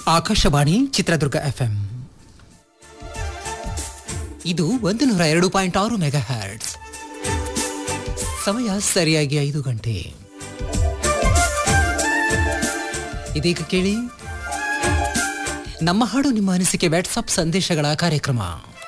Akashvani Chitradurga FM ಇದು ಒಂದು ನೂರ ಎರಡು ಪಾಯಿಂಟ್ ಆರು ಮೆಗಾ ಹರ್ಟ್ಸ್ ಸಮಯ ಸರಿಯಾಗಿ ಐದು ಗಂಟೆ ಇದೀಗ ಕೇಳಿ ನಮ್ಮ ಹಾಡು ನಿಮ್ಮ ಅನಿಸಿಕೆ ವಾಟ್ಸಪ್ ಸಂದೇಶಗಳ ಕಾರ್ಯಕ್ರಮ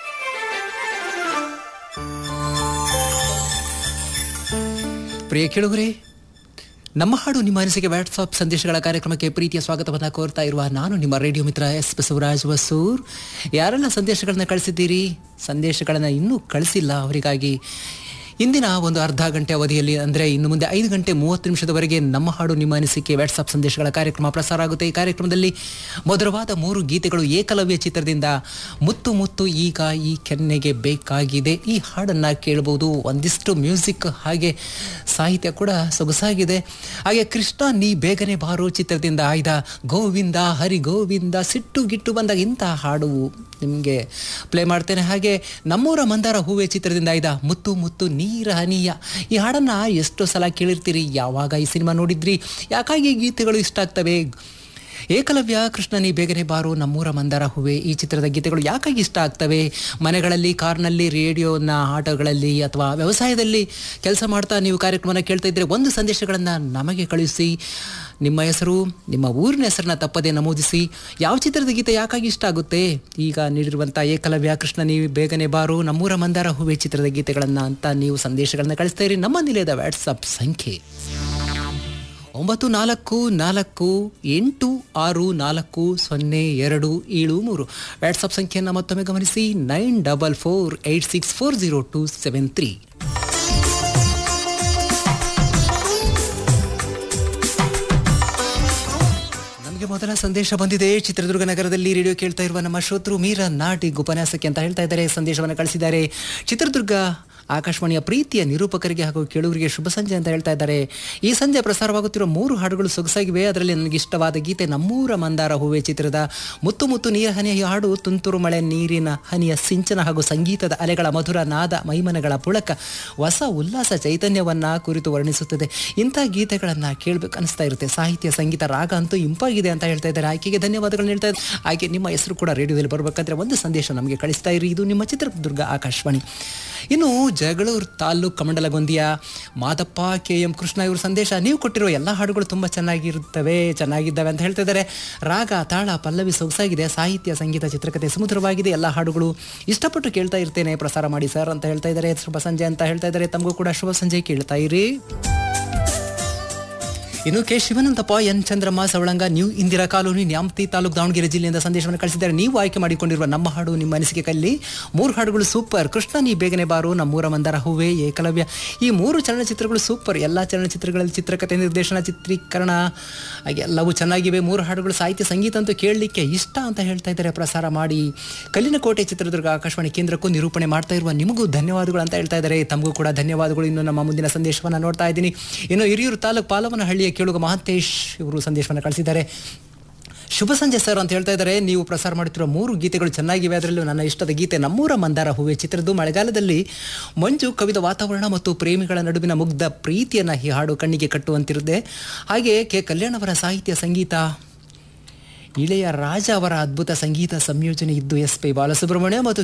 ಪ್ರಿಯ ಕೇಳುಗರೆ ನಮ್ಮ ಹಾಡು ನಿಮ್ಮ ಅನಿಸಿಕೆ ವಾಟ್ಸಾಪ್ ಸಂದೇಶಗಳ ಕಾರ್ಯಕ್ರಮಕ್ಕೆ ಪ್ರೀತಿಯ ಸ್ವಾಗತವನ್ನು ಕೋರ್ತಾ ಇರುವ ನಾನು ನಿಮ್ಮ ರೇಡಿಯೋ ಮಿತ್ರ ಎಸ್ ಬಸವರಾಜ್ ವಸೂರ್ ಯಾರೆಲ್ಲ ಸಂದೇಶಗಳನ್ನ ಕಳಿಸಿದ್ದೀರಿ ಸಂದೇಶಗಳನ್ನು ಇನ್ನೂ ಕಳಿಸಿಲ್ಲ ಅವರಿಗಾಗಿ ಇಂದಿನ ಒಂದು ಅರ್ಧ ಗಂಟೆ ಅವಧಿಯಲ್ಲಿ ಅಂದರೆ ಇನ್ನು ಮುಂದೆ ಐದು ಗಂಟೆ ಮೂವತ್ತು ನಿಮಿಷದವರೆಗೆ ನಮ್ಮ ಹಾಡು ನಿಮ್ಮ ಅನಿಸಿಕೆ ವಾಟ್ಸಪ್ ಸಂದೇಶಗಳ ಕಾರ್ಯಕ್ರಮ ಪ್ರಸಾರ ಆಗುತ್ತೆ ಈ ಕಾರ್ಯಕ್ರಮದಲ್ಲಿ ಮಧುರವಾದ ಮೂರು ಗೀತೆಗಳು ಏಕಲವ್ಯ ಚಿತ್ರದಿಂದ ಮುತ್ತು ಮುತ್ತು ಈಗ ಈ ಕೆನ್ನೆಗೆ ಬೇಕಾಗಿದೆ ಈ ಹಾಡನ್ನು ಕೇಳಬಹುದು ಒಂದಿಷ್ಟು ಮ್ಯೂಸಿಕ್ ಹಾಗೆ ಸಾಹಿತ್ಯ ಕೂಡ ಸೊಗಸಾಗಿದೆ ಹಾಗೆ ಕೃಷ್ಣ ನೀ ಬೇಗನೆ ಬಾರೋ ಚಿತ್ರದಿಂದ ಆಯ್ದ ಗೋವಿಂದ ಹರಿ ಗೋವಿಂದ ಸಿಟ್ಟು ಗಿಟ್ಟು ಬಂದಾಗ ಇಂಥ ಹಾಡು ನಿಮಗೆ ಪ್ಲೇ ಮಾಡ್ತೇನೆ ಹಾಗೆ ನಮ್ಮೂರ ಮಂದಾರ ಹೂವೆ ಚಿತ್ರದಿಂದ ಆಯ್ದ ಮುತ್ತು ಮುತ್ತು ನೀರ ಹನಿಯ ಈ ಹಾಡನ್ನು ಎಷ್ಟೋ ಸಲ ಕೇಳಿರ್ತೀರಿ ಯಾವಾಗ ಈ ಸಿನಿಮಾ ನೋಡಿದ್ರಿ ಯಾಕಾಗಿ ಈ ಗೀತೆಗಳು ಇಷ್ಟ ಆಗ್ತವೆ ಏಕಲವ್ಯ ಕೃಷ್ಣನಿ ಬೇಗನೆ ಬಾರು ನಮ್ಮೂರ ಮಂದಾರ ಹೂವೆ ಈ ಚಿತ್ರದ ಗೀತೆಗಳು ಯಾಕಾಗಿ ಇಷ್ಟ ಆಗ್ತವೆ ಮನೆಗಳಲ್ಲಿ ಕಾರ್ನಲ್ಲಿ ರೇಡಿಯೋನ ಆಟೋಗಳಲ್ಲಿ ಅಥವಾ ವ್ಯವಸಾಯದಲ್ಲಿ ಕೆಲಸ ಮಾಡ್ತಾ ನೀವು ಕಾರ್ಯಕ್ರಮನ ಕೇಳ್ತಾ ಇದ್ದರೆ ಒಂದು ಸಂದೇಶಗಳನ್ನು ನಮಗೆ ಕಳುಹಿಸಿ ನಿಮ್ಮ ಹೆಸರು ನಿಮ್ಮ ಊರಿನ ಹೆಸರನ್ನ ತಪ್ಪದೆ ನಮೂದಿಸಿ ಯಾವ ಚಿತ್ರದ ಗೀತೆ ಯಾಕಾಗಿ ಇಷ್ಟ ಆಗುತ್ತೆ ಈಗ ನೀಡಿರುವಂಥ ಏಕಲವ್ಯ ಕೃಷ್ಣ ನೀವು ಬೇಗನೆ ಬಾರು ನಮ್ಮೂರ ಮಂದಾರ ಹೂವೆ ಚಿತ್ರದ ಗೀತೆಗಳನ್ನು ಅಂತ ನೀವು ಸಂದೇಶಗಳನ್ನು ಕಳಿಸ್ತಾ ಇರಿ ನಮ್ಮ ನಿಲಯದ ವಾಟ್ಸಪ್ ಸಂಖ್ಯೆ ಒಂಬತ್ತು ನಾಲ್ಕು ನಾಲ್ಕು ಎಂಟು ಆರು ನಾಲ್ಕು ಸೊನ್ನೆ ಎರಡು ಏಳು ಮೂರು ವಾಟ್ಸಪ್ ಸಂಖ್ಯೆಯನ್ನು ಮತ್ತೊಮ್ಮೆ ಗಮನಿಸಿ nine double four eight six four zero two seven three ನಮಗೆ ಮೊದಲ ಸಂದೇಶ ಬಂದಿದೆ ಚಿತ್ರದುರ್ಗ ನಗರದಲ್ಲಿ ರೇಡಿಯೋ ಕೇಳ್ತಾ ಇರುವ ನಮ್ಮ ಶ್ರೋತೃ ಮೀರ ನಾಟಿ ಉಪನ್ಯಾಸಕ್ಕೆ ಅಂತ ಹೇಳ್ತಾ ಇದ್ದಾರೆ ಸಂದೇಶವನ್ನು ಕಳಿಸಿದ್ದಾರೆ ಚಿತ್ರದುರ್ಗ ಆಕಾಶವಾಣಿಯ ಪ್ರೀತಿಯ ನಿರೂಪಕರಿಗೆ ಹಾಗೂ ಕೇಳುವರಿಗೆ ಶುಭ ಸಂಜೆ ಅಂತ ಹೇಳ್ತಾ ಇದ್ದಾರೆ ಈ ಸಂಜೆ ಪ್ರಸಾರವಾಗುತ್ತಿರುವ ಮೂರು ಹಾಡುಗಳು ಸೊಗಸಾಗಿವೆ ಅದರಲ್ಲಿ ನನಗೆ ಇಷ್ಟವಾದ ಗೀತೆ ನಮ್ಮೂರ ಮಂದಾರ ಹೂವೆ ಚಿತ್ರದ ಮುತ್ತು ಮುತ್ತು ನೀರ ಹನಿಯ ಈ ಹಾಡು ತುಂತುರು ಮಳೆ ನೀರಿನ ಹನಿಯ ಸಿಂಚನ ಹಾಗೂ ಸಂಗೀತದ ಅಲೆಗಳ ಮಧುರ ನಾದ ಮೈಮನಗಳ ಪುಳಕ ಹೊಸ ಉಲ್ಲಾಸ ಚೈತನ್ಯವನ್ನ ಕುರಿತು ವರ್ಣಿಸುತ್ತದೆ ಇಂಥ ಗೀತೆಗಳನ್ನು ಕೇಳಬೇಕು ಅನಿಸ್ತಾ ಇರುತ್ತೆ ಸಾಹಿತ್ಯ ಸಂಗೀತ ರಾಗ ಅಂತೂ ಇಂಪಾಗಿದೆ ಅಂತ ಹೇಳ್ತಾ ಇದ್ದಾರೆ ಆಕೆಗೆ ಧನ್ಯವಾದಗಳನ್ನ ಹೇಳ್ತಾ ಇದ್ದಾರೆ ಆಕೆ ನಿಮ್ಮ ಹೆಸರು ಕೂಡ ರೇಡಿಯೋದಲ್ಲಿ ಬರಬೇಕಂದ್ರೆ ಒಂದು ಸಂದೇಶ ನಮಗೆ ಕಳಿಸ್ತಾ ಇರಿ ಇದು ನಿಮ್ಮ ಚಿತ್ರದುರ್ಗ ಆಕಾಶವಾಣಿ ಇನ್ನು ಜಗಳೂರು ತಾಲೂಕು ಕಮಂಡಲಗೊಂದಿಯ ಮಾದಪ್ಪ ಕೆ ಎಂ ಕೃಷ್ಣ ಇವ್ರ ಸಂದೇಶ ನೀವು ಕೊಟ್ಟಿರೋ ಎಲ್ಲ ಹಾಡುಗಳು ತುಂಬ ಚೆನ್ನಾಗಿರುತ್ತವೆ ಚೆನ್ನಾಗಿದ್ದಾವೆ ಅಂತ ಹೇಳ್ತಾ ಇದ್ದಾರೆ ರಾಗ ತಾಳ ಪಲ್ಲವಿ ಸೊಗಸಾಗಿದೆ ಸಾಹಿತ್ಯ ಸಂಗೀತ ಚಿತ್ರಕಥೆ ಸುಮಧುರವಾಗಿದೆ ಎಲ್ಲ ಹಾಡುಗಳು ಇಷ್ಟಪಟ್ಟು ಕೇಳ್ತಾ ಇರ್ತೇನೆ ಪ್ರಸಾರ ಮಾಡಿ ಸರ್ ಅಂತ ಹೇಳ್ತಾ ಇದ್ದಾರೆ ಶುಭ ಸಂಜೆ ಅಂತ ಹೇಳ್ತಾ ಇದ್ದಾರೆ ತಮಗೂ ಕೂಡ ಶುಭ ಸಂಜೆ ಕೇಳ್ತಾ ಇರಿ ಇನ್ನು K Shivanantappa N Chandramma Savalanga new Indira colony Nyamathi taluk Davanagere ಜಿಲ್ಲೆಯಿಂದ ಸಂದೇಶವನ್ನು ಕಳಿಸಿದ್ದಾರೆ ನೀವು ಆಯ್ಕೆ ಮಾಡಿಕೊಂಡಿರುವ ನಮ್ಮ ಹಾಡು ನಿಮ್ಮ ಅನಿಸಿಕೆ ಕಲ್ಲಿ ಮೂರು ಹಾಡುಗಳು ಸೂಪರ್ ಕೃಷ್ಣ ನೀ ಬೇಗನೆ ಬಾರು ನಮ್ಮೂರ ಮಂದಾರ ಹೂವೆ ಏಕಲವ್ಯ ಈ ಮೂರು ಚಲನಚಿತ್ರಗಳು ಸೂಪರ್ ಎಲ್ಲ ಚಲನಚಿತ್ರಗಳಲ್ಲಿ ಚಿತ್ರಕಥೆ ನಿರ್ದೇಶನ ಚಿತ್ರೀಕರಣ ಹಾಗೆ ಎಲ್ಲವೂ ಚೆನ್ನಾಗಿವೆ ಮೂರು ಹಾಡುಗಳು ಸಾಹಿತ್ಯ ಸಂಗೀತ ಅಂತೂ ಕೇಳಲಿಕ್ಕೆ ಇಷ್ಟ ಅಂತ ಹೇಳ್ತಾ ಇದ್ದಾರೆ ಪ್ರಸಾರ ಮಾಡಿ ಕಲ್ಲಿನ ಕೋಟೆ ಚಿತ್ರದುರ್ಗ ಆಕಾಶವಾಣಿ ಕೇಂದ್ರಕ್ಕೂ ನಿರೂಪಣೆ ಮಾಡ್ತಾ ಇರುವ ನಿಮಗೂ ಧನ್ಯವಾದಗಳು ಅಂತ ಹೇಳ್ತಾ ಇದ್ದಾರೆ ತಮಗೂ ಕೂಡ ಧನ್ಯವಾದಗಳು ಇನ್ನು ನಮ್ಮ ಮುಂದಿನ ಸಂದೇಶವನ್ನು ನೋಡ್ತಾ ಇದ್ದೀನಿ ಇನ್ನು ಹಿರಿಯೂರು ತಾಲೂಕು ಪಾಲವನಹಳ್ಳಿಯ ಕೇಳುಗ ಮಹಾಂತೇಶ್ ಇವರು ಸಂದೇಶವನ್ನು ಕಳಿಸಿದ್ದಾರೆ ಶುಭ ಸಂಜೆ ಸರ್ ಅಂತ ಹೇಳ್ತಾ ಇದ್ದಾರೆ ನೀವು ಪ್ರಸಾರ ಮಾಡುತ್ತಿರುವ ಮೂರು ಗೀತೆಗಳು ಚೆನ್ನಾಗಿವೆ ಅದರಲ್ಲೂ ನನ್ನ ಇಷ್ಟದ ಗೀತೆ ನಮ್ಮೂರ ಮಂದಾರ ಹೂವೆ ಚಿತ್ರದ್ದು ಮಳೆಗಾಲದಲ್ಲಿ ಮಂಜು ಕವಿದ ವಾತಾವರಣ ಮತ್ತು ಪ್ರೇಮಿಗಳ ನಡುವಿನ ಮುಗ್ಧ ಪ್ರೀತಿಯನ್ನು ಈ ಹಾಡು ಕಣ್ಣಿಗೆ ಕಟ್ಟುವಂತಿರುತ್ತೆ ಹಾಗೆ ಕೆ ಕಲ್ಯಾಣವರ ಸಾಹಿತ್ಯ ಸಂಗೀತ ಇಳೆಯ ರಾಜ ಅವರ ಅದ್ಭುತ ಸಂಗೀತ ಸಂಯೋಜನೆ ಇದ್ದು ಎಸ್ ಪಿ ಬಾಲಸುಬ್ರಹ್ಮಣ್ಯ ಮತ್ತು